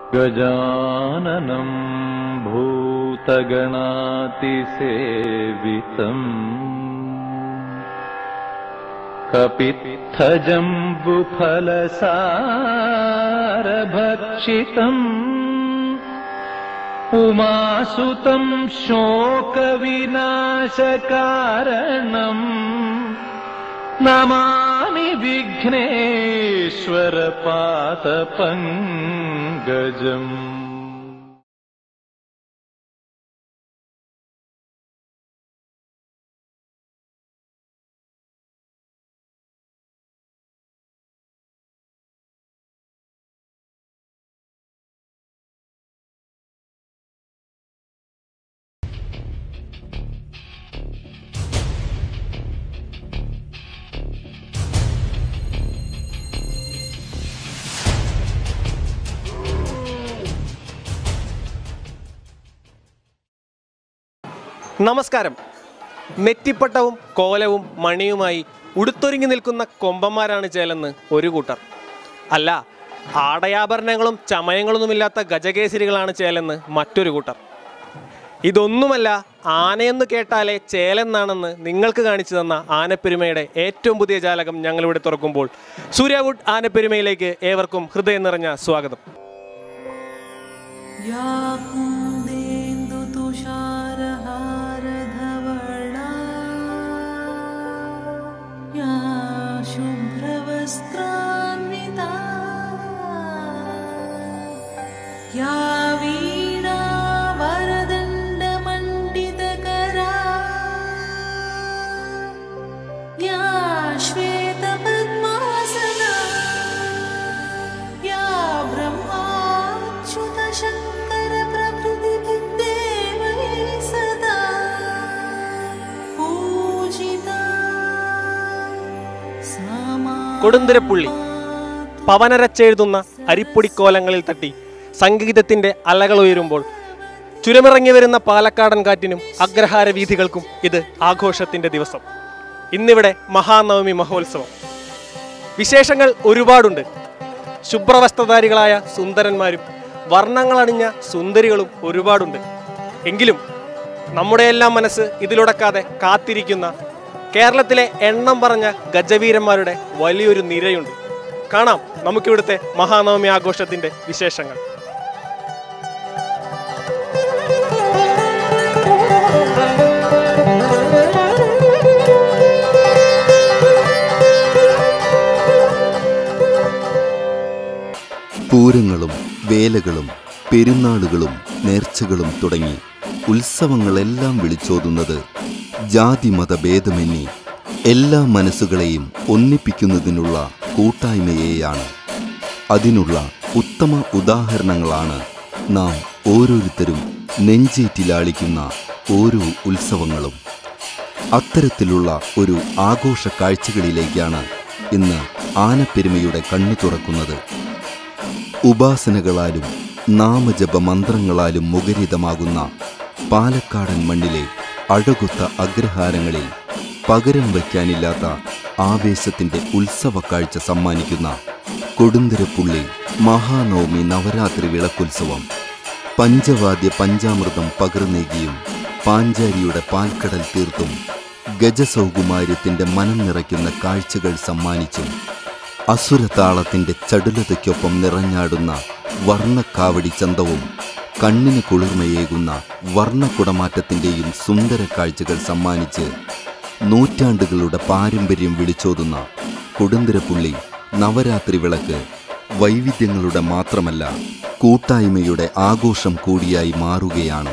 गजाननं भूतगणातिसेवितम् कपित्थजम्बुफलसारभक्षितम् उमासुतम् शोकविनाशकारणम् नमामि विघ्नेश्वरपादपङ्कजम् നമസ്കാരം നെറ്റിപ്പട്ടവും കോലവും മണിയുമായി ഉടുത്തൊരുങ്ങി നിൽക്കുന്ന കൊമ്പന്മാരാണ് ചേലെന്ന് ഒരു കൂട്ടർ അല്ല ആടയാഭരണങ്ങളും ചമയങ്ങളൊന്നുമില്ലാത്ത ഗജകേസരികളാണ് ചേലെന്ന് മറ്റൊരു കൂട്ടർ ഇതൊന്നുമല്ല ആനയെന്ന് കേട്ടാലേ ചേലെന്നാണെന്ന് നിങ്ങൾക്ക് കാണിച്ചു തന്ന ആനപ്പെരുമയുടെ ഏറ്റവും പുതിയ ജാലകം ഞങ്ങളിവിടെ തുറക്കുമ്പോൾ സൂര്യവുഡ് ആനപ്പെരുമയിലേക്ക് ഏവർക്കും ഹൃദയം നിറഞ്ഞ സ്വാഗതം या कुन्देन्दुतुषारहारधवळा या शुभ्रवस्त्रान्विता या वीणावरदण्डमण्डितकरा या श्वेतपद्मासना या ब्रह्माच्युतशङ्करप्रभृतिभिर्देवैः सदा पूजिता सा मा കൊടുന്തിരപ്പുള്ളി പവനരച്ചെഴുതുന്ന അരിപ്പൊടിക്കോലങ്ങളിൽ തട്ടി സംഗീതത്തിന്റെ അലകൾ ഉയരുമ്പോൾ ചുരമിറങ്ങി വരുന്ന പാലക്കാടൻ കാറ്റിനും അഗ്രഹാര വീഥികൾക്കും ഇത് ആഘോഷത്തിന്റെ ദിവസം ഇന്നിവിടെ മഹാനവമി മഹോത്സവം വിശേഷങ്ങൾ ഒരുപാടുണ്ട് ശുഭ്രവസ്ത്രധാരികളായ സുന്ദരന്മാരും വർണ്ണങ്ങളണിഞ്ഞ സുന്ദരികളും ഒരുപാടുണ്ട് എങ്കിലും നമ്മുടെയെല്ലാം മനസ്സ് ഇതിലുടക്കാതെ കാത്തിരിക്കുന്ന കേരളത്തിലെ എണ്ണം പറഞ്ഞ ഗജവീരന്മാരുടെ വലിയൊരു നിരയുണ്ട് കാണാം നമുക്കിവിടുത്തെ മഹാനവമി ആഘോഷത്തിന്റെ വിശേഷങ്ങൾ പൂരങ്ങളും വേലകളും പെരുന്നാളുകളും നേർച്ചകളും തുടങ്ങി ഉത്സവങ്ങളെല്ലാം വിളിച്ചോതുന്നത് ജാതിമത ഭേദമെന്നി എല്ലാ മനസ്സുകളെയും ഒന്നിപ്പിക്കുന്നതിനുള്ള കൂട്ടായ്മയെയാണ് അതിനുള്ള ഉത്തമ ഉദാഹരണങ്ങളാണ് നാം ഓരോരുത്തരും നെഞ്ചേറ്റിലാളിക്കുന്ന ഓരോ ഉത്സവങ്ങളും അത്തരത്തിലുള്ള ഒരു ആഘോഷ കാഴ്ചകളിലേക്കാണ് ഇന്ന് ആനപ്പെരുമയുടെ കണ്ണു തുറക്കുന്നത് ഉപാസനകളാലും നാമജപ മന്ത്രങ്ങളാലും മുഖരിതമാകുന്ന പാലക്കാടൻ മണ്ണിലെ അഴകുത്ത അഗ്രഹാരങ്ങളിൽ പകരം വയ്ക്കാനില്ലാത്ത ആവേശത്തിന്റെ ഉത്സവ കാഴ്ച സമ്മാനിക്കുന്ന കൊടുന്തരപ്പുള്ളി മഹാനവമി നവരാത്രി വിളക്കുത്സവം പഞ്ചവാദ്യ പഞ്ചാമൃതം പകർന്നേകിയും പാഞ്ചാരിയുടെ പാൽക്കടൽ തീർത്തും ഗജസൗകുമാര്യത്തിന്റെ മനം നിറയ്ക്കുന്ന കാഴ്ചകൾ സമ്മാനിച്ചും അസുരതാളത്തിന്റെ ചടുലതയ്ക്കൊപ്പം നിറഞ്ഞാടുന്ന വർണ്ണക്കാവടി ചന്തവും കണ്ണിന് കുളിർമയേകുന്ന വർണ്ണക്കുടമാറ്റത്തിന്റെയും സുന്ദര കാഴ്ചകൾ സമ്മാനിച്ച് നൂറ്റാണ്ടുകളുടെ പാരമ്പര്യം വിളിച്ചോതുന്ന കൊടുന്തിരപ്പുള്ളി നവരാത്രി വിളക്ക് വൈവിധ്യങ്ങളുടെ മാത്രമല്ല കൂട്ടായ്മയുടെ ആഘോഷം കൂടിയായി മാറുകയാണ്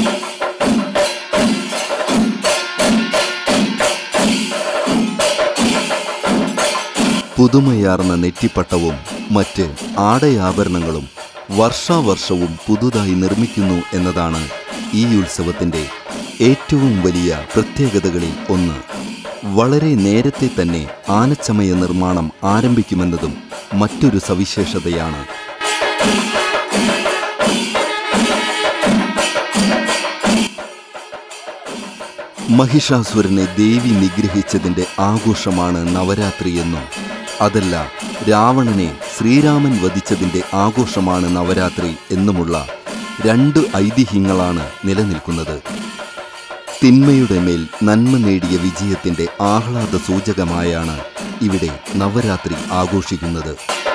പുതുമയാർന്ന നെറ്റിപ്പട്ടവും മറ്റ് ആടയാഭരണങ്ങളും വർഷാവർഷവും പുതുതായി നിർമ്മിക്കുന്നു എന്നതാണ് ഈ ഉത്സവത്തിന്റെ ഏറ്റവും വലിയ പ്രത്യേകതകളിൽ ഒന്ന് വളരെ നേരത്തെ തന്നെ ആനച്ചമയ നിർമ്മാണം ആരംഭിക്കുമെന്നതും മറ്റൊരു സവിശേഷതയാണ് മഹിഷാസുരനെ ദേവി നിഗ്രഹിച്ചതിന്റെ ആഘോഷമാണ് നവരാത്രി എന്നും അതല്ല രാവണനെ ശ്രീരാമൻ വധിച്ചതിൻ്റെ ആഘോഷമാണ് നവരാത്രി എന്നുമുള്ള രണ്ട് ഐതിഹ്യങ്ങളാണ് നിലനിൽക്കുന്നത് തിന്മയുടെ മേൽ നന്മ നേടിയ വിജയത്തിന്റെ ആഹ്ലാദ സൂചകമായാണ് ഇവിടെ നവരാത്രി ആഘോഷിക്കുന്നത്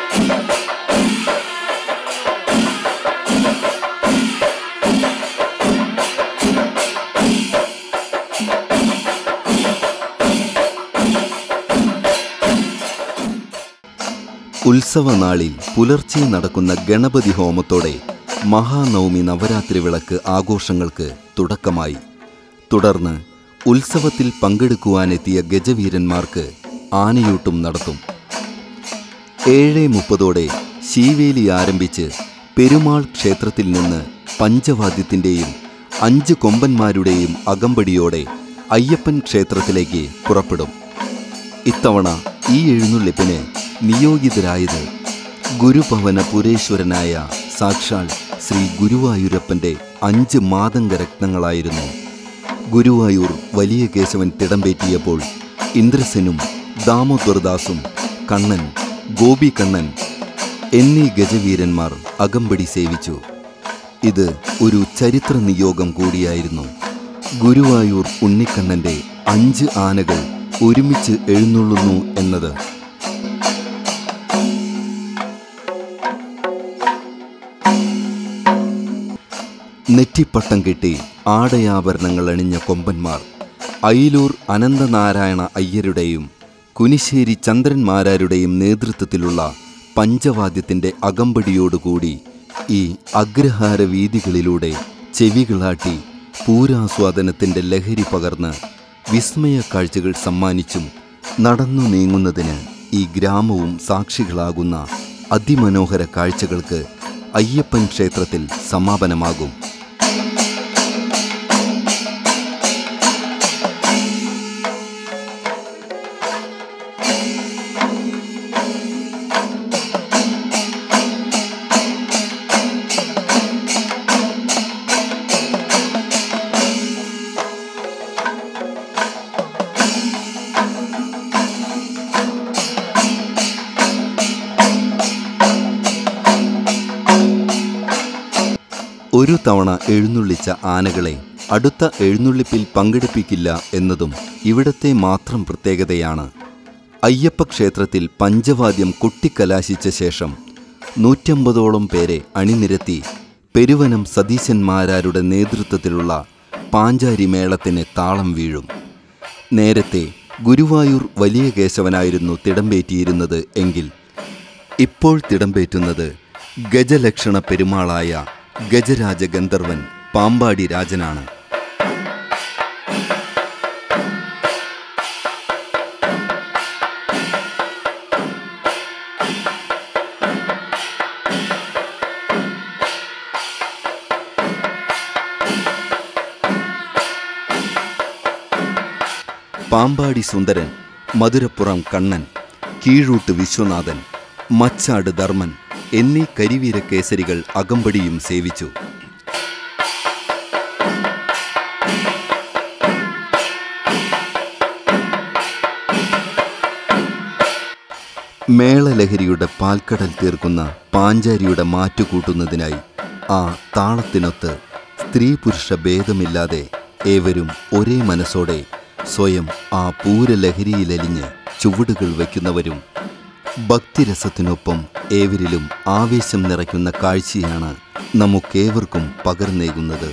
ഉത്സവനാളിൽ പുലർച്ചെ നടക്കുന്ന ഗണപതി ഹോമത്തോടെ മഹാനവമി നവരാത്രി വിളക്ക് ആഘോഷങ്ങൾക്ക് തുടക്കമായി തുടർന്ന് ഉത്സവത്തിൽ പങ്കെടുക്കുവാനെത്തിയ ഗജവീരന്മാർക്ക് ആനയൂട്ടും നടത്തും ഏഴ് മുപ്പതോടെ ശീവേലി ആരംഭിച്ച് പെരുമാൾ ക്ഷേത്രത്തിൽ നിന്ന് പഞ്ചവാദ്യത്തിൻ്റെയും അഞ്ച് കൊമ്പന്മാരുടെയും അകമ്പടിയോടെ അയ്യപ്പൻ ക്ഷേത്രത്തിലേക്ക് പുറപ്പെടും ഇത്തവണ ഈ എഴുന്നള്ളിപ്പിന് നിയോഗിതരായത് ഗുരുഭവന പുരേശ്വരനായ സാക്ഷാൽ ശ്രീ ഗുരുവായൂരപ്പൻ്റെ അഞ്ച് മാതംഗ രത്നങ്ങളായിരുന്നു ഗുരുവായൂർ വലിയ കേശവൻ തിടമ്പേറ്റിയപ്പോൾ ഇന്ദ്രസനും ദാമോദർദാസും കണ്ണൻ ഗോപി കണ്ണൻ എന്നീ ഗജവീരന്മാർ അകമ്പടി സേവിച്ചു ഇത് ഒരു ചരിത്ര നിയോഗം കൂടിയായിരുന്നു ഗുരുവായൂർ ഉണ്ണിക്കണ്ണന്റെ അഞ്ച് ആനകൾ ഒരുമിച്ച് എഴുന്നള്ളുന്നു എന്നത് നെറ്റിപ്പട്ടം കെട്ടി ആടയാഭരണങ്ങൾ അണിഞ്ഞ കൊമ്പന്മാർ അയിലൂർ അനന്തനാരായണ അയ്യരുടെയും കുനിശ്ശേരി ചന്ദ്രന്മാരാരുടെയും നേതൃത്വത്തിലുള്ള പഞ്ചവാദ്യത്തിൻ്റെ അകമ്പടിയോടുകൂടി ഈ അഗ്രഹാര വീതികളിലൂടെ ചെവികളാട്ടി പൂരാസ്വാദനത്തിൻ്റെ ലഹരി പകർന്ന് വിസ്മയ കാഴ്ചകൾ സമ്മാനിച്ചും നടന്നു നീങ്ങുന്നതിന് ഈ ഗ്രാമവും സാക്ഷികളാകുന്ന അതിമനോഹര കാഴ്ചകൾക്ക് അയ്യപ്പൻ ക്ഷേത്രത്തിൽ സമാപനമാകും ഒരു തവണ എഴുന്നള്ളിച്ച ആനകളെ അടുത്ത എഴുന്നള്ളിപ്പിൽ പങ്കെടുപ്പിക്കില്ല എന്നതും ഇവിടത്തെ മാത്രം പ്രത്യേകതയാണ് അയ്യപ്പ ക്ഷേത്രത്തിൽ പഞ്ചവാദ്യം കൊട്ടിക്കലാശിച്ച ശേഷം നൂറ്റമ്പതോളം പേരെ അണിനിരത്തി പെരുവനം സതീശന്മാരാരുടെ നേതൃത്വത്തിലുള്ള പാഞ്ചാരി മേളത്തിന് താളം വീഴും നേരത്തെ ഗുരുവായൂർ വലിയ കേശവനായിരുന്നു തിടമ്പേറ്റിയിരുന്നത് എങ്കിൽ ഇപ്പോൾ തിടമ്പേറ്റുന്നത് ഗജലക്ഷണ പെരുമാളായ ഗജരാജ ഗന്ധർവൻ പാമ്പാടി രാജനാണ് പാമ്പാടി സുന്ദരൻ മധുരപ്പുറം കണ്ണൻ കീഴൂട്ട് വിശ്വനാഥൻ മച്ചാട് ധർമ്മൻ എന്നീ കരിവീര കേസരികൾ അകമ്പടിയും സേവിച്ചു മേളലഹരിയുടെ പാൽക്കടൽ തീർക്കുന്ന പാഞ്ചാരിയുടെ മാറ്റുകൂട്ടുന്നതിനായി ആ താളത്തിനൊത്ത് സ്ത്രീ പുരുഷ ഭേദമില്ലാതെ ഏവരും ഒരേ മനസ്സോടെ സ്വയം ആ പൂരലഹരിയിലലിഞ്ഞ് ചുവടുകൾ വയ്ക്കുന്നവരും ഭക്തിരസത്തിനൊപ്പം ഏവരിലും ആവേശം നിറയ്ക്കുന്ന കാഴ്ചയാണ് നമുക്കേവർക്കും പകർന്നേകുന്നത്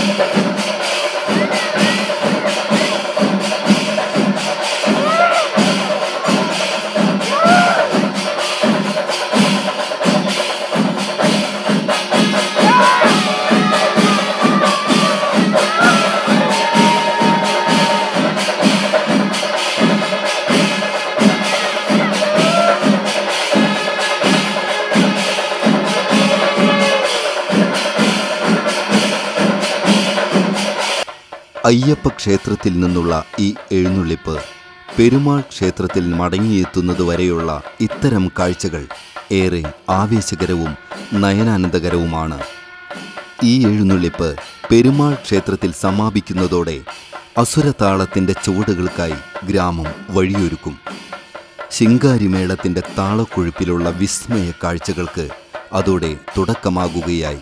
അയ്യപ്പ ക്ഷേത്രത്തിൽ നിന്നുള്ള ഈ എഴുന്നള്ളിപ്പ് പെരുമാൾ ക്ഷേത്രത്തിൽ മടങ്ങിയെത്തുന്നതുവരെയുള്ള ഇത്തരം കാഴ്ചകൾ ഏറെ ആവേശകരവും നയനാനന്ദകരവുമാണ് ഈ എഴുന്നള്ളിപ്പ് പെരുമാൾ ക്ഷേത്രത്തിൽ സമാപിക്കുന്നതോടെ അസുരതാളത്തിൻ്റെ ചുവടുകൾക്കായി ഗ്രാമം വഴിയൊരുക്കും ശിങ്കാരിമേളത്തിൻ്റെ താളക്കൊഴുപ്പിലുള്ള വിസ്മയ കാഴ്ചകൾക്ക് അതോടെ തുടക്കമാകുകയായി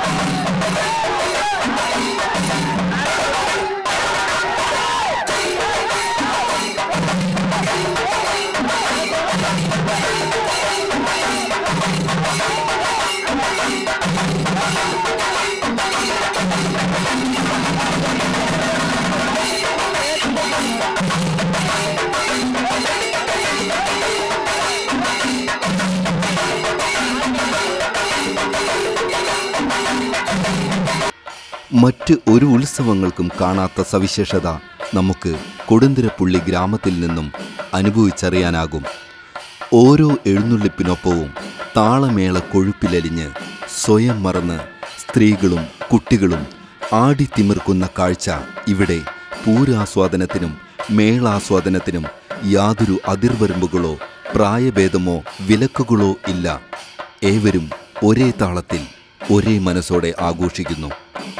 മറ്റ് ഒരു ഉത്സവങ്ങൾക്കും കാണാത്ത സവിശേഷത നമുക്ക് കൊടുന്തിരപ്പുള്ളി ഗ്രാമത്തിൽ നിന്നും അനുഭവിച്ചറിയാനാകും ഓരോ എഴുന്നള്ളിപ്പിനൊപ്പവും താളമേള കൊഴുപ്പിലലിഞ്ഞ് സ്വയം മറന്ന് സ്ത്രീകളും കുട്ടികളും ആടിത്തിമിർക്കുന്ന കാഴ്ച ഇവിടെ പൂരാസ്വാദനത്തിനും മേളാസ്വാദനത്തിനും യാതൊരു അതിർവരമ്പുകളോ പ്രായഭേദമോ വിലക്കുകളോ ഇല്ല ഏവരും ഒരേ താളത്തിൽ ഒരേ മനസ്സോടെ ആഘോഷിക്കുന്നു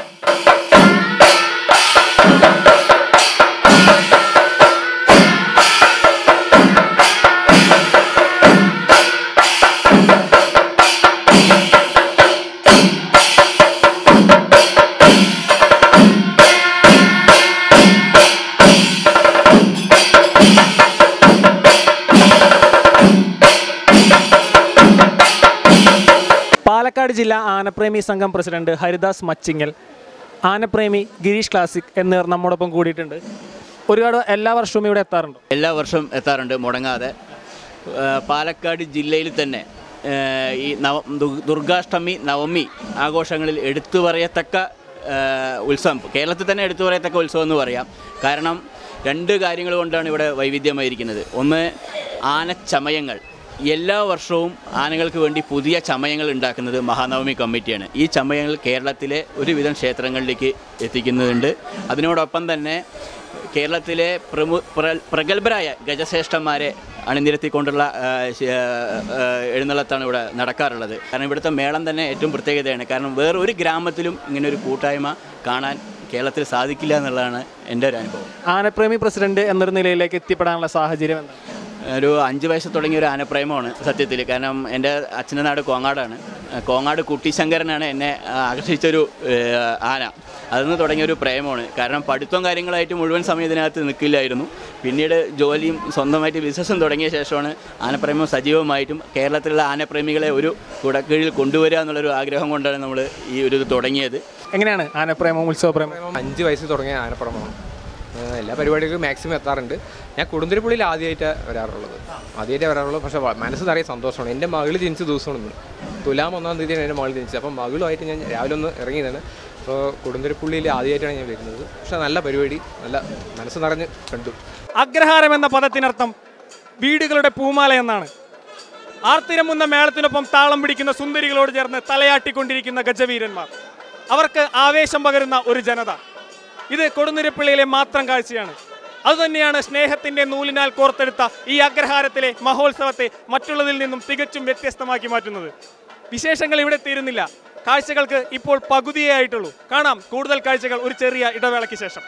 പാലക്കാട് ജില്ലാ ആനപ്രേമി സംഘം പ്രസിഡന്റ് ഹരിദാസ് മച്ചിങ്ങൽ ആനപ്രേമി ഗിരീഷ് ക്ലാസിക് എന്നിവർ നമ്മോടൊപ്പം കൂടിയിട്ടുണ്ട് ഒരുപാട് എല്ലാ വർഷവും ഇവിടെ എത്താറുണ്ട് എല്ലാ വർഷവും എത്താറുണ്ട് മുടങ്ങാതെ ആ, പാലക്കാട് ജില്ലയിൽ തന്നെ ആ, ഈ നവ ദു- ദുർഗാഷ്ടമി നവമി ആഘോഷങ്ങളിൽ എടുത്തു പറയത്തക്ക ആ, ഉത്സവം കേരളത്തിൽ തന്നെ എടുത്തു പറയത്തക്ക ഉത്സവം എന്ന് പറയാം കാരണം രണ്ട് കാര്യങ്ങൾ കൊണ്ടാണ് ഇവിടെ വൈവിധ്യമായിരിക്കുന്നത് ഒന്ന് ആനച്ചമയങ്ങൾ എല്ലാ വർഷവും ആനകൾക്ക് വേണ്ടി പുതിയ ചമയങ്ങൾ ഉണ്ടാക്കുന്നത് മഹാനവമി കമ്മിറ്റിയാണ് ഈ ചമയങ്ങൾ കേരളത്തിലെ ഒരുവിധം ക്ഷേത്രങ്ങളിലേക്ക് എത്തിക്കുന്നുണ്ട് അതിനോടൊപ്പം തന്നെ കേരളത്തിലെ പ്രമു പ്ര- പ്രഗത്ഭരായ ഗജശ്രേഷ്ഠന്മാരെ അണിനിരത്തിക്കൊണ്ടുള്ള ആ, ശ- ആ, എഴുന്നള്ളത്താണ് ഇവിടെ നടക്കാറുള്ളത് കാരണം ഇവിടുത്തെ മേളം തന്നെ ഏറ്റവും പ്രത്യേകതയാണ് കാരണം വേറെ ഒരു ഗ്രാമത്തിലും ഇങ്ങനെ ഒരു കൂട്ടായ്മ കാണാൻ കേരളത്തിൽ സാധിക്കില്ല എന്നുള്ളതാണ് എൻ്റെ ഒരു അനുഭവം ആനപ്രേമി പ്രസിഡന്റ് എന്നൊരു നിലയിലേക്ക് എത്തിപ്പെടാനുള്ള സാഹചര്യം എന്താണ് ഒരു അഞ്ച് വയസ്സ് തുടങ്ങിയ ഒരു ആനപ്രേമമാണ് സത്യത്തിൽ കാരണം എൻ്റെ അച്ഛൻ്റെ നാട് കോങ്ങാടാണ് ആ, കോങ്ങാട് കുട്ടിശങ്കരനാണ് എന്നെ ആ, ആകർഷിച്ചൊരു ഏഹ്, ആന അതിൽ നിന്ന് തുടങ്ങിയ ഒരു പ്രേമമാണ് കാരണം പഠിത്തവും കാര്യങ്ങളായിട്ട് മുഴുവൻ സമയം ഇതിനകത്ത് നിൽക്കില്ലായിരുന്നു പിന്നീട് ജോലിയും സ്വന്തമായിട്ട് ബിസിനസ്സും തുടങ്ങിയ ശേഷമാണ് ആനപ്രേമം സജീവമായിട്ടും കേരളത്തിലുള്ള ആനപ്രേമികളെ ഒരു കുടക്കീഴിൽ കൊണ്ടുവരിക എന്നുള്ളൊരു ആഗ്രഹം കൊണ്ടാണ് നമ്മൾ ഈ ഒരു ഇത് തുടങ്ങിയത് എങ്ങനെയാണ് ആനപ്രേമം ഉത്സവപ്രേമം അഞ്ച് വയസ്സ് തുടങ്ങിയ ആനപ്പുറമാണ് ഏഹ് എല്ലാ പരിപാടികൾക്കും മാക്സിമം എത്താറുണ്ട് ഞാൻ കൊടുന്തിരിപ്പുള്ളിയിൽ ആദ്യമായിട്ട് വരാറുള്ളത് ആദ്യമായിട്ട് വരാറുള്ളത് പക്ഷേ വ- മനസ്സ് നിറയെ സന്തോഷമാണ് എൻ്റെ മകൾ ജനിച്ച ദിവസമാണ് ഇന്ന് തുലാം ഒന്നാം തീയതിയാണ് എൻ്റെ മകൾ ജനിച്ചത് അപ്പം മകളുമായിട്ട് ഞാൻ രാവിലെ ഒന്ന് ഇറങ്ങിയതാണ് അപ്പോൾ കൊടുന്തിരിപ്പുള്ളിയിൽ ആദ്യമായിട്ടാണ് ഞാൻ വരുന്നത് പക്ഷേ നല്ല പരിപാടി നല്ല മനസ്സ് നിറഞ്ഞ് കണ്ടു അഗ്രഹാരം എന്ന പദത്തിനർത്ഥം വീടുകളുടെ പൂമാല എന്നാണ് ആർത്തിരമുന്ന മേളത്തിനൊപ്പം താളം പിടിക്കുന്ന സുന്ദരികളോട് ചേർന്ന് തലയാട്ടിക്കൊണ്ടിരിക്കുന്ന ഗജവീരന്മാർ അവർക്ക് ആവേശം പകരുന്ന ഒരു ജനത ഇത് കൊടുന്നിരപ്പള്ളിയിലെ മാത്രം കാഴ്ചയാണ് അതുതന്നെയാണ് സ്നേഹത്തിന്റെ നൂലിനാൽ കോർത്തെടുത്ത ഈ അഗ്രഹാരത്തിലെ മഹോത്സവത്തെ മറ്റുള്ളതിൽ നിന്നും തികച്ചും വ്യത്യസ്തമാക്കി മാറ്റുന്നത് വിശേഷങ്ങൾ ഇവിടെ തീരുന്നില്ല കാഴ്ചകൾക്ക് ഇപ്പോൾ പകുതിയേ ആയിട്ടുള്ളൂ കാണാം കൂടുതൽ കാഴ്ചകൾ ഒരു ചെറിയ ഇടവേളയ്ക്ക് ശേഷം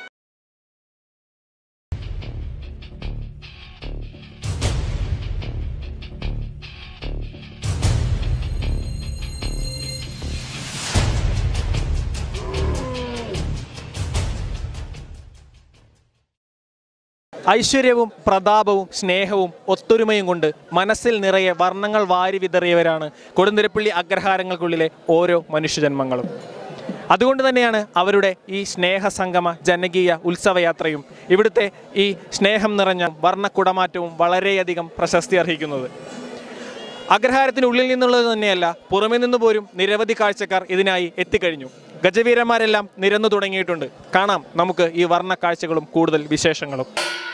ഐശ്വര്യവും പ്രതാപവും സ്നേഹവും ഒത്തൊരുമയും കൊണ്ട് മനസ്സിൽ നിറയെ വർണ്ണങ്ങൾ വാരി വിതറിയവരാണ് കൊടുന്തിരപ്പള്ളി അഗ്രഹാരങ്ങൾക്കുള്ളിലെ ഓരോ മനുഷ്യജന്മങ്ങളും അതുകൊണ്ട് തന്നെയാണ് അവരുടെ ഈ സ്നേഹസംഗമ ജനകീയ ഉത്സവയാത്രയും ഇവിടുത്തെ ഈ സ്നേഹം നിറഞ്ഞ വർണ്ണക്കുടമാറ്റവും വളരെയധികം പ്രശസ്തി അർഹിക്കുന്നത് അഗ്രഹാരത്തിനുള്ളിൽ നിന്നുള്ളത് തന്നെയല്ല പുറമെ നിന്ന് പോലും നിരവധി കാഴ്ചക്കാർ ഇതിനായി എത്തിക്കഴിഞ്ഞു ഗജവീരന്മാരെല്ലാം നിരന്നു തുടങ്ങിയിട്ടുണ്ട് കാണാം നമുക്ക് ഈ വർണ്ണ കാഴ്ചകളും കൂടുതൽ വിശേഷങ്ങളും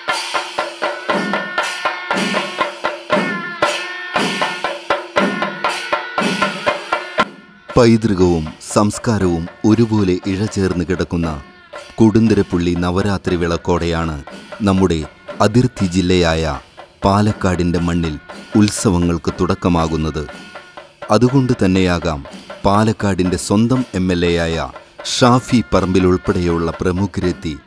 പൈതൃകവും സംസ്കാരവും ഒരുപോലെ ഇഴചേർന്ന് കിടക്കുന്ന കൊടുന്തരപ്പുള്ളി നവരാത്രി വിളക്കോടെയാണ് നമ്മുടെ അതിർത്തി ജില്ലയായ പാലക്കാടിൻ്റെ മണ്ണിൽ ഉത്സവങ്ങൾക്ക് തുടക്കമാകുന്നത് അതുകൊണ്ട് തന്നെയാകാം പാലക്കാടിൻ്റെ സ്വന്തം എം എൽ എ ആയ ഷാഫി പറമ്പിൽ ഉൾപ്പെടെയുള്ള പ്രമുഖരെത്തി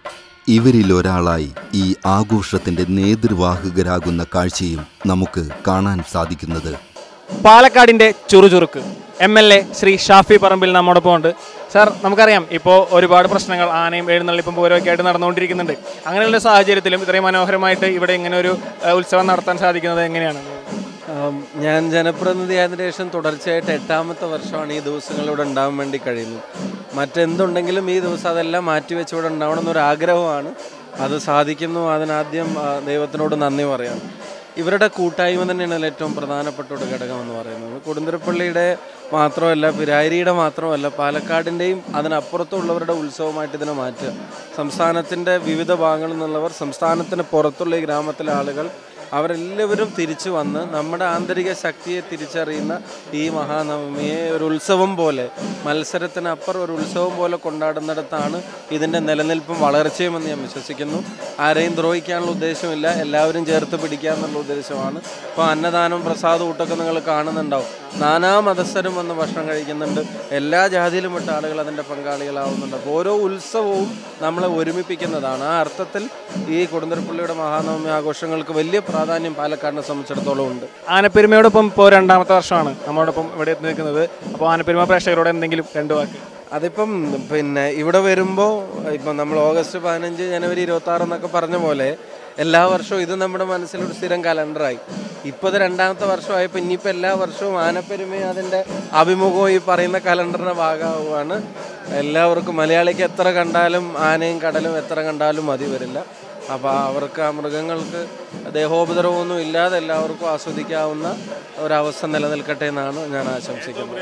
ഇവരിൽ ഒരാളായി ഈ ആഘോഷത്തിൻ്റെ നേതൃവാഹകരാകുന്ന കാഴ്ചയും നമുക്ക് കാണാൻ സാധിക്കുന്നത് പാലക്കാടിന്റെ ചുറുചുറുക്ക് M L A Shri Shafi Parambil നമ്മോടൊപ്പം ഉണ്ട് സാർ നമുക്കറിയാം ഇപ്പോൾ ഒരുപാട് പ്രശ്നങ്ങൾ ആനയും എഴുന്നള്ളിപ്പും പൂരമൊക്കെ ആയിട്ട് നടന്നുകൊണ്ടിരിക്കുന്നുണ്ട് അങ്ങനെയുള്ള സാഹചര്യത്തിലും ഇത്രയും മനോഹരമായിട്ട് ഇവിടെ ഇങ്ങനെ ഒരു ഏഹ്, ഉത്സവം നടത്താൻ സാധിക്കുന്നത് എങ്ങനെയാണ് ആം, ഞാൻ ജനപ്രതിനിധിയായതിനു ശേഷം തുടർച്ചയായിട്ട് എട്ടാമത്തെ വർഷമാണ് ഈ ദിവസങ്ങളിവിടെ ഉണ്ടാവാൻ വേണ്ടി കഴിയുന്നത് മറ്റെന്തുണ്ടെങ്കിലും ഈ ദിവസം അതെല്ലാം മാറ്റിവെച്ച് ഇവിടെ ഉണ്ടാവണം എന്നൊരു ആഗ്രഹമാണ് അത് സാധിക്കുന്നു അതിനാദ്യം ആ, ദൈവത്തിനോട് നന്ദി പറയാം ഇവരുടെ കൂട്ടായ്മ തന്നെയാണ് ഏറ്റവും പ്രധാനപ്പെട്ട ഒരു ഘടകം എന്ന് പറയുന്നത് കൊടുന്തിരപ്പള്ളിയുടെ മാത്രമല്ല പിരായിരിയുടെ മാത്രമല്ല പാലക്കാടിൻ്റെയും അതിനപ്പുറത്തുള്ളവരുടെ ഉത്സവമായിട്ട് ഇതിനെ മാറ്റുക സംസ്ഥാനത്തിൻ്റെ വിവിധ ഭാഗങ്ങളിൽ നിന്നുള്ളവർ സംസ്ഥാനത്തിന് പുറത്തുള്ള ഈ ഗ്രാമത്തിലെ ആളുകൾ അവരെല്ലാവരും തിരിച്ചു വന്ന് നമ്മുടെ ആന്തരിക ശക്തിയെ തിരിച്ചറിയുന്ന ഈ മഹാനവമിയെ ഒരു ഉത്സവം പോലെ മത്സരത്തിനപ്പുറം ഒരു ഉത്സവം പോലെ കൊണ്ടാടുന്നിടത്താണ് ഇതിൻ്റെ നിലനിൽപ്പും വളർച്ചയുമെന്ന് ഞാൻ വിശ്വസിക്കുന്നു ആരെയും ദ്രോഹിക്കാനുള്ള ഉദ്ദേശമില്ല എല്ലാവരും ചേർത്ത് പിടിക്കുക എന്നുള്ള ഉദ്ദേശമാണ് ഇപ്പോൾ അന്നദാനം പ്രസാദ ഊട്ടൊക്കെ നിങ്ങൾ കാണുന്നുണ്ടാവും നാനാ മതസ്ഥരും വന്ന് ഭക്ഷണം കഴിക്കുന്നുണ്ട് എല്ലാ ജാതിയിലും വിട്ട ആളുകൾ അതിൻ്റെ പങ്കാളികളാവുന്നുണ്ട് അപ്പോൾ ഓരോ ഉത്സവവും നമ്മളെ ഒരുമിപ്പിക്കുന്നതാണ് ആ അർത്ഥത്തിൽ ഈ കൊടുന്തരപ്പള്ളിയുടെ മഹാനവമി ആഘോഷങ്ങൾക്ക് വലിയ പ്രാധാന്യം പാലക്കാടിനെ സംബന്ധിച്ചിടത്തോളം ഉണ്ട് ആനപ്പെരുമയോടൊപ്പം ഇപ്പോൾ രണ്ടാമത്തെ വർഷമാണ് നമ്മോടൊപ്പം ഇവിടെ എത്തി നിൽക്കുന്നത് അപ്പോൾ ആനപ്പെരുമ പ്രേക്ഷകരോട് എന്തെങ്കിലും രണ്ട് വാക്ക് അതിപ്പം പിന്നെ ഇവിടെ വരുമ്പോൾ ഇപ്പം നമ്മൾ ഓഗസ്റ്റ് പതിനഞ്ച് ജനുവരി ഇരുപത്തി ആറ് എന്നൊക്കെ പറഞ്ഞ പോലെ എല്ലാ വർഷവും ഇത് നമ്മുടെ മനസ്സിലൊരു സ്ഥിരം കലണ്ടറായി ഇപ്പോൾ ഇത് രണ്ടാമത്തെ വർഷമായപ്പോൾ ഇനിയിപ്പോൾ എല്ലാ വർഷവും ആനപ്പെരുമയും അതിൻ്റെ അഭിമുഖവും ഈ പറയുന്ന കലണ്ടറിൻ്റെ ഭാഗമാവുകയാണ് എല്ലാവർക്കും മലയാളിക്ക് എത്ര കണ്ടാലും ആനയും കടലും എത്ര കണ്ടാലും മതി വരില്ല അപ്പോൾ അവർക്ക് ആ മൃഗങ്ങൾക്ക് ദേഹോപദ്രവമൊന്നും ഇല്ലാതെ എല്ലാവർക്കും ആസ്വദിക്കാവുന്ന ഒരവസ്ഥ നിലനിൽക്കട്ടെ എന്നാണ് ഞാൻ ആശംസിക്കുന്നത്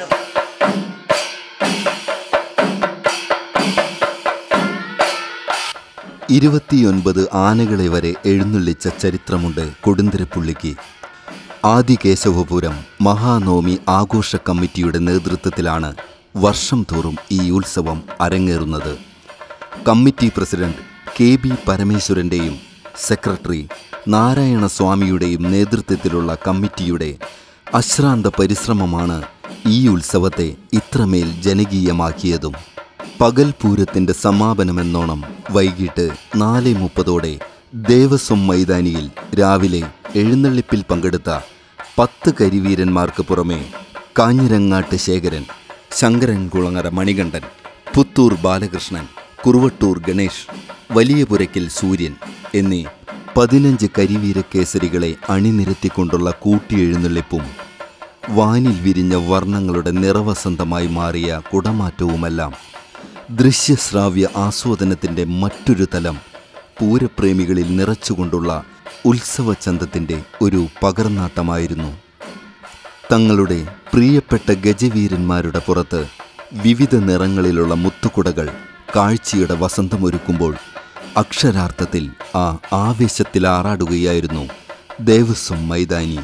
ഇരുപത്തിയൊൻപത് ആനകളെ വരെ എഴുന്നള്ളിച്ച ചരിത്രമുണ്ട് കൊടുന്തിരപ്പുള്ളിക്ക് ആദികേശവപുരം മഹാനവമി ആഘോഷ കമ്മിറ്റിയുടെ നേതൃത്വത്തിലാണ് വർഷം തോറും ഈ ഉത്സവം അരങ്ങേറുന്നത് കമ്മിറ്റി പ്രസിഡന്റ് കെ ബി പരമേശ്വരൻ്റെയും സെക്രട്ടറി നാരായണസ്വാമിയുടെയും നേതൃത്വത്തിലുള്ള കമ്മിറ്റിയുടെ അശ്രാന്ത പരിശ്രമമാണ് ഈ ഉത്സവത്തെ ഇത്രമേൽ ജനകീയമാക്കിയതും പകൽ പൂരത്തിന്റെ സമാപനമെന്നോണം വൈകിട്ട് നാല് മുപ്പതോടെ ദേവസ്വം മൈതാനിയിൽ രാവിലെ എഴുന്നള്ളിപ്പിൽ പങ്കെടുത്ത പത്ത് കരിവീരന്മാർക്ക് പുറമെ കാഞ്ഞിരങ്ങാട്ട് ശേഖരൻ ശങ്കരൻകുളങ്ങര മണികണ്ഠൻ പുത്തൂർ ബാലകൃഷ്ണൻ കുറുവട്ടൂർ ഗണേഷ് വലിയപുരയ്ക്കൽ സൂര്യൻ എന്നീ പതിനഞ്ച് കരിവീരക്കേസരികളെ അണിനിരത്തിക്കൊണ്ടുള്ള കൂട്ടിയെഴുന്നള്ളിപ്പും വാനിൽ വിരിഞ്ഞ വർണ്ണങ്ങളുടെ നിറവസന്തമായി മാറിയ കുടമാറ്റവുമെല്ലാം ദൃശ്യശ്രാവ്യ ആസ്വാദനത്തിൻ്റെ മറ്റൊരു തലം പൂരപ്രേമികളിൽ നിറച്ചുകൊണ്ടുള്ള ഉത്സവചന്തത്തിൻ്റെ ഒരു പകർന്നാട്ടമായിരുന്നു തങ്ങളുടെ പ്രിയപ്പെട്ട ഗജവീരന്മാരുടെ പുറത്ത് വിവിധ നിറങ്ങളിലുള്ള മുത്തുകുടകൾ കാഴ്ചയുടെ വസന്തമൊരുക്കുമ്പോൾ അക്ഷരാർത്ഥത്തിൽ ആ ആവേശത്തിൽ ആറാടുകയായിരുന്നു ദേവസ്വം മൈതാനി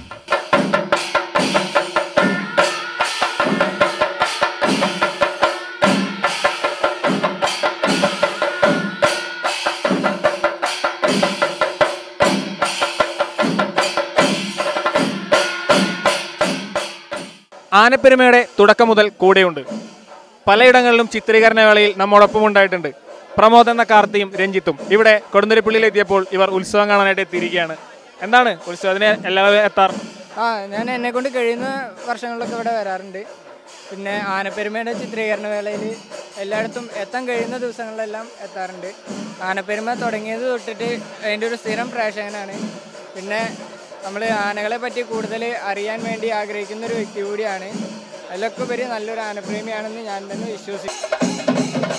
ആനപ്പെരുമയുടെ തുടക്കം മുതൽ കൂടെയുണ്ട് പലയിടങ്ങളിലും ചിത്രീകരണ വേളയിൽ നമ്മോടൊപ്പം ഉണ്ടായിട്ടുണ്ട് പ്രമോദ് എന്ന കാർത്തിയും രഞ്ജിത്തും ഇവിടെ കൊടുന്തുരപ്പള്ളിയിൽ എത്തിയപ്പോൾ ഇവർ ഉത്സവം കാണാനായിട്ട് എത്തിയിരിക്കുകയാണ് എന്താണ് ഉത്സവത്തിന് എല്ലാവരും എത്താറ് ആ ഞാൻ എന്നെ കൊണ്ട് കഴിയുന്ന വർഷങ്ങളിലൊക്കെ ഇവിടെ വരാറുണ്ട് പിന്നെ ആനപ്പെരുമയുടെ ചിത്രീകരണ വേളയിൽ എല്ലായിടത്തും എത്താൻ കഴിയുന്ന ദിവസങ്ങളിലെല്ലാം എത്താറുണ്ട് ആനപ്പെരുമ തുടങ്ങിയത് തൊട്ടിട്ട് അതിൻ്റെ ഒരു സ്ഥിരം പ്രേക്ഷകനാണ് പിന്നെ നമ്മൾ ആനകളെ പറ്റി കൂടുതൽ അറിയാൻ വേണ്ടി ആഗ്രഹിക്കുന്ന ഒരു വ്യക്തി കൂടിയാണ് അതിലൊക്കെ ഉപരി നല്ലൊരു ആനപ്രേമിയാണെന്ന് ഞാൻ തന്നെ വിശ്വസിക്കുന്നു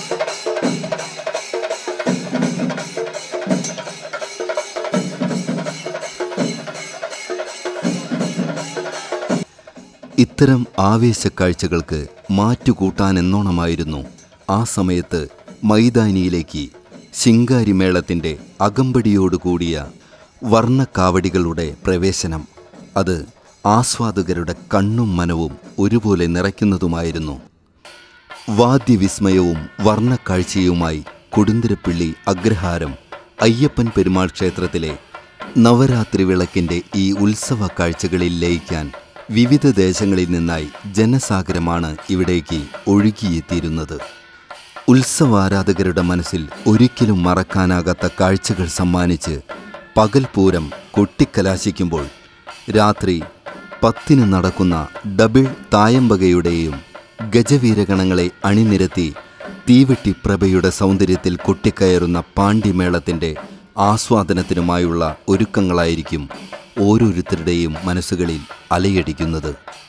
ഇത്തരം ആവേശക്കാഴ്ചകൾക്ക് മാറ്റുകൂട്ടാനെന്നോണമായിരുന്നു ആ സമയത്ത് മൈതാനിയിലേക്ക് ശിങ്കാരിമേളത്തിൻ്റെ അകമ്പടിയോടുകൂടിയ വർണ്ണക്കാവടികളുടെ പ്രവേശനം അത് ആസ്വാദകരുടെ കണ്ണും മനവും ഒരുപോലെ നിറയ്ക്കുന്നതുമായിരുന്നു വാദ്യവിസ്മയവും വർണ്ണക്കാഴ്ചയുമായി കൊടുന്തിരപ്പിള്ളി അഗ്രഹാരം അയ്യപ്പൻ പെരുമാൾ ക്ഷേത്രത്തിലെ നവരാത്രി വിളക്കിൻ്റെ ഈ ഉത്സവ കാഴ്ചകളിൽ ലയിക്കാൻ വിവിധ ദേശങ്ങളിൽ നിന്നായി ജനസാഗരമാണ് ഇവിടേക്ക് ഒഴുകിയെത്തിയിരുന്നത് ഉത്സവാരാധകരുടെ മനസ്സിൽ ഒരിക്കലും മറക്കാനാകാത്ത കാഴ്ചകൾ സമ്മാനിച്ച് പകൽ പൂരം കൊട്ടിക്കലാശിക്കുമ്പോൾ രാത്രി പത്തിന് നടക്കുന്ന ഡബിൾ തായമ്പകയുടെയും ഗജവീരഗണങ്ങളെ അണിനിരത്തി തീവെട്ടി പ്രഭയുടെ സൗന്ദര്യത്തിൽ കൊട്ടിക്കയറുന്ന പാണ്ഡിമേളത്തിൻ്റെ ആസ്വാദനത്തിനുമായുള്ള ഒരുക്കങ്ങളായിരിക്കും ഓരോരുത്തരുടെയും മനസ്സുകളിൽ അലയടിക്കുന്നത്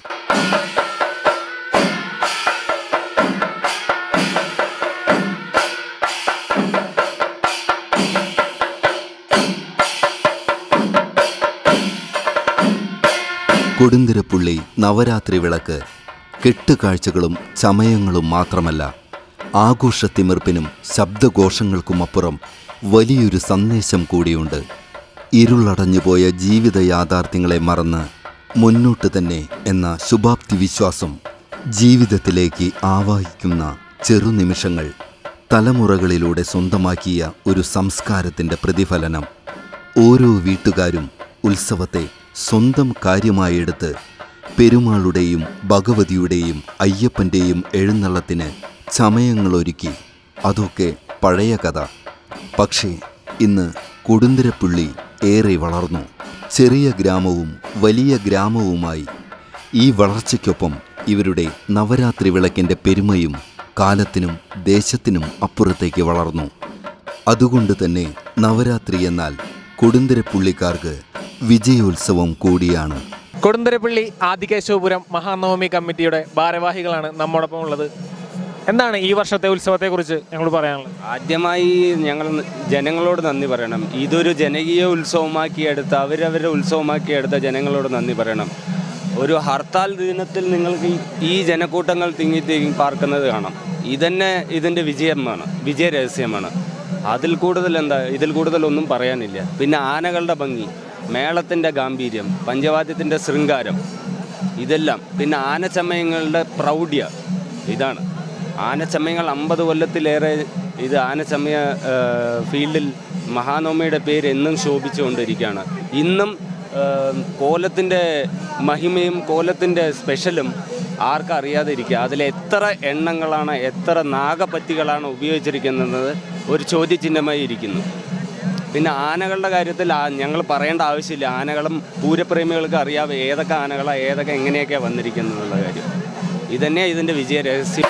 കൊടുന്തിരപ്പുള്ളി നവരാത്രി വിളക്ക് കെട്ടുകാഴ്ചകളും ചമയങ്ങളും മാത്രമല്ല ആഘോഷത്തിമിർപ്പിനും ശബ്ദഘോഷങ്ങൾക്കുമപ്പുറം വലിയൊരു സന്ദേശം കൂടിയുണ്ട് ഇരുളടഞ്ഞുപോയ ജീവിത യാഥാർത്ഥ്യങ്ങളെ മറന്ന് മുന്നോട്ട് തന്നെ എന്ന ശുഭാപ്തി വിശ്വാസം ജീവിതത്തിലേക്ക് ആവാഹിക്കുന്ന ചെറുനിമിഷങ്ങൾ തലമുറകളിലൂടെ സ്വന്തമാക്കിയ ഒരു സംസ്കാരത്തിൻ്റെ പ്രതിഫലനം ഓരോ വീട്ടുകാരും ഉത്സവത്തെ സ്വന്തം കാര്യമായി എടുത്ത് പെരുമാളുടെയും ഭഗവതിയുടെയും അയ്യപ്പൻ്റെയും എഴുന്നള്ളത്തിന് ചമയങ്ങളൊരുക്കി അതൊക്കെ പഴയ കഥ പക്ഷേ ഇന്ന് കൊടുന്തിരപ്പുള്ളി ഏറെ വളർന്നു ചെറിയ ഗ്രാമവും വലിയ ഗ്രാമവുമായി ഈ വളർച്ചയ്ക്കൊപ്പം ഇവരുടെ നവരാത്രി വിളക്കിൻ്റെ പെരുമയും കാലത്തിനും ദേശത്തിനും അപ്പുറത്തേക്ക് വളർന്നു അതുകൊണ്ട് തന്നെ നവരാത്രി എന്നാൽ കൊടുന്തിരപ്പുള്ളിക്കാർക്ക് വിജയോത്സവം കൂടിയാണ് കൊടുന്തരപ്പള്ളി ആദികേശവപുരം മഹാനവമി കമ്മിറ്റിയുടെ ഭാരവാഹികളാണ് നമ്മോടൊപ്പം ഉള്ളത് എന്താണ് ഈ വർഷത്തെ ഉത്സവത്തെക്കുറിച്ച് ഞങ്ങൾ പറയാനുള്ളത് ആദ്യമായി ഞങ്ങൾ ന- ജനങ്ങളോട് നന്ദി പറയണം ഇതൊരു ജനകീയ ഉത്സവമാക്കി എടുത്ത അവരവരുടെ ഉത്സവമാക്കി എടുത്ത ജനങ്ങളോട് നന്ദി പറയണം ഒരു ഹർത്താൽ ദിനത്തിൽ നിങ്ങൾക്ക് ഈ- ഈ ജനക്കൂട്ടങ്ങൾ തിങ്ങി തിങ്ങി പാർക്കുന്നത് കാണാം ഇതന്നെ ഇതിൻ്റെ വിജയമാണ് വിജയ രഹസ്യമാണ് അതിൽ കൂടുതൽ എന്താ ഇതിൽ കൂടുതൽ ഒന്നും പറയാനില്ല പിന്നെ ആനകളുടെ ഭംഗി മേളത്തിൻ്റെ ഗാംഭീര്യം പഞ്ചവാദ്യത്തിൻ്റെ ശൃംഗാരം ഇതെല്ലാം പിന്നെ ആനച്ചമയങ്ങളുടെ പ്രൗഢ്യ ഇതാണ് ആനച്ചമയങ്ങൾ അമ്പത് കൊല്ലത്തിലേറെ ഇത് ആനച്ചമയ ആ, ഫീൽഡിൽ മഹാനവമിയുടെ പേര് എന്നും ശോഭിച്ചുകൊണ്ടിരിക്കുകയാണ് ഇന്നും ആ, കോലത്തിൻ്റെ മഹിമയും കോലത്തിൻ്റെ സ്പെഷ്യലും ആർക്കും അറിയാതെ ഇരിക്കുക അതിൽ എത്ര എണ്ണങ്ങളാണ് എത്ര നാഗപത്തികളാണ് ഉപയോഗിച്ചിരിക്കുന്നത് ഒരു ചോദ്യചിഹ്നമായി ഇരിക്കുന്നു പിന്നെ ആനകളുടെ കാര്യത്തിൽ ഞങ്ങൾ പറയേണ്ട ആവശ്യമില്ല ആനകളും പൂരപ്രേമികൾക്ക് അറിയാം ഏതൊക്കെ ആനകളാണ് ഏതൊക്കെ എങ്ങനെയൊക്കെയാണ് വന്നിരിക്കുന്നത് എന്നുള്ള കാര്യം ഇതന്നെയാണ് ഇതിൻ്റെ വിജയ രഹസ്യം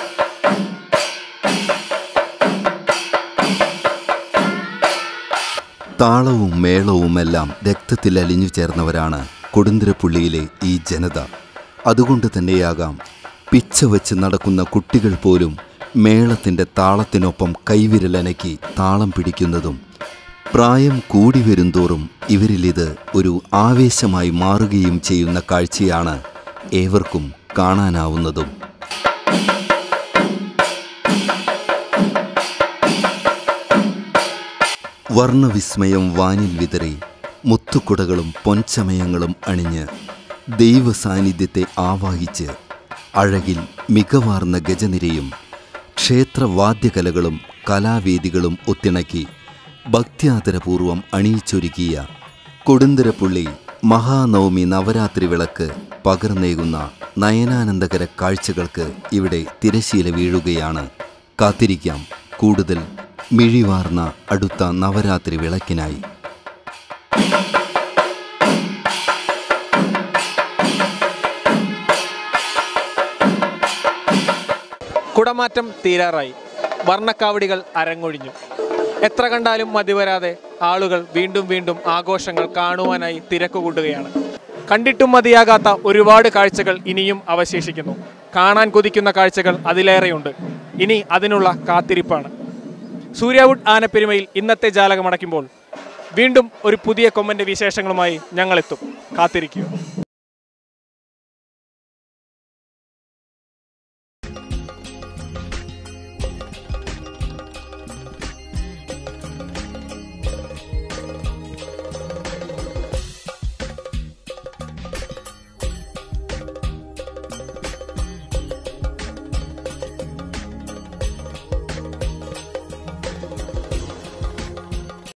താളവും മേളവുമെല്ലാം രക്തത്തിൽ അലിഞ്ഞു ചേർന്നവരാണ് കൊടുന്തിരപ്പുള്ളിയിലെ ഈ ജനത അതുകൊണ്ട് തന്നെയാകാം പിച്ച വച്ച് നടക്കുന്ന കുട്ടികൾ പോലും മേളത്തിൻ്റെ താളത്തിനൊപ്പം കൈവിരലനക്കി താളം പിടിക്കുന്നതും പ്രായം കൂടി വരുംതോറും ഇവരിലിത് ഒരു ആവേശമായി മാറുകയും ചെയ്യുന്ന കാഴ്ചയാണ് ഏവർക്കും കാണാനാവുന്നതും വർണ്ണവിസ്മയം വാനിൽ വിതറി മുത്തുക്കുടകളും പൊൻചമയങ്ങളും അണിഞ്ഞ് ദൈവ സാന്നിധ്യത്തെ ആവാഹിച്ച് അഴകിൽ മികവാർന്ന ഗജനിരയും ക്ഷേത്രവാദ്യകലകളും കലാവേദികളും ഒത്തിണക്കി ഭക്ത്യാദരപൂർവം അണിയിച്ചൊരുക്കിയ കൊടുന്തരപ്പുള്ളി മഹാനവമി നവരാത്രി വിളക്ക് പകർന്നേകുന്ന നയനാനന്ദകര കാഴ്ചകൾക്ക് ഇവിടെ തിരശീല വീഴുകയാണ് കാത്തിരിക്കാം കൂടുതൽ മിഴിവാർന്ന അടുത്ത നവരാത്രി വിളക്കിനായി കുടമാറ്റം തീരാറായി വർണ്ണക്കാവടികൾ അരങ്ങൊഴിഞ്ഞു എത്ര കണ്ടാലും മതിവരാതെ ആളുകൾ വീണ്ടും വീണ്ടും ആഘോഷങ്ങൾ കാണുവാനായി തിരക്കുകൂട്ടുകയാണ് കണ്ടിട്ടും മതിയാകാത്ത ഒരുപാട് കാഴ്ചകൾ ഇനിയും അവശേഷിക്കുന്നു കാണാൻ കൊതിക്കുന്ന കാഴ്ചകൾ അതിലേറെയുണ്ട് ഇനി അതിനുള്ള കാത്തിരിപ്പാണ് സൂര്യാവുഡ് ആനപ്പെരുമയിൽ ഇന്നത്തെ ജാലകമടയ്ക്കുമ്പോൾ വീണ്ടും ഒരു പുതിയ കൊമ്മൻ്റെ വിശേഷങ്ങളുമായി ഞങ്ങളെത്തും കാത്തിരിക്കുക